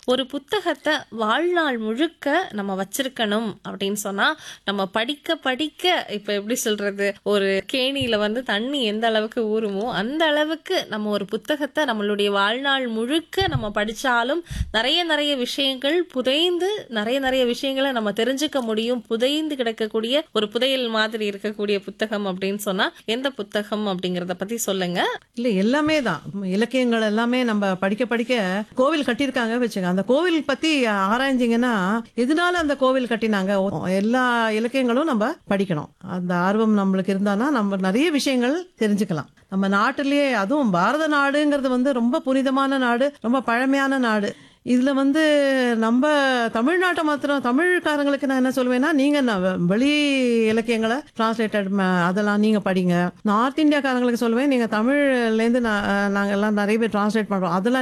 ஒரு புத்தகத்தை வாழ்நாள் முழுக்க நம்ம வச்சிருக்கணும் அப்படின்னு சொன்னா நம்ம படிக்க படிக்க இப்ப எப்படி சொல்றது ஒரு கேணியில வந்து தண்ணி எந்த அளவுக்கு ஊறுமோ அந்த அளவுக்கு நம்ம ஒரு புத்தகத்தை நம்மளுடைய வாழ்நாள் முழுக்க நம்ம படிச்சாலும் நிறைய நிறைய விஷயங்கள் புதைந்து நிறைய நிறைய விஷயங்களை நம்ம தெரிஞ்சுக்க முடியும் புதைந்து கிடக்கக்கூடிய ஒரு புதையல் மாதிரி இருக்கக்கூடிய புத்தகம் அப்படின்னு சொன்னா எந்த புத்தகம் அப்படிங்கறத பத்தி சொல்லுங்க இல்ல எல்லாமே தான் இலக்கியங்கள் எல்லாமே நம்ம படிக்க படிக்க கோவில் கட்டியிருக்காங்க வச்சுங்க அந்த கோவில் பத்தி ஆராய்ஞ்சிங்கன்னா எதனால அந்த கோவில் கட்டினாங்க எல்லா இலக்கியங்களும் நம்ம படிக்கணும் அந்த ஆர்வம் நம்மளுக்கு இருந்தானா நம்ம நிறைய விஷயங்கள் தெரிஞ்சுக்கலாம் நம்ம நாட்டிலேயே அதுவும் பாரத நாடுங்கிறது வந்து ரொம்ப புனிதமான நாடு ரொம்ப பழமையான நாடு இதுல வந்து நம்ம தமிழ்நாட்டை மாத்திரம் தமிழ்காரங்களுக்கு நான் என்ன சொல்லுவேன்னா நீங்க ந- வெளி இலக்கியங்களை டிரான்ஸ்லேட்டட் அதெல்லாம் நீங்க படிங்க நார்த் இந்தியாக்காரங்களுக்கு சொல்லுவேன் நீங்க தமிழ்லேருந்து நாங்க எல்லாம் நிறைய பேர் டிரான்ஸ்லேட் பண்றோம் அதெல்லாம்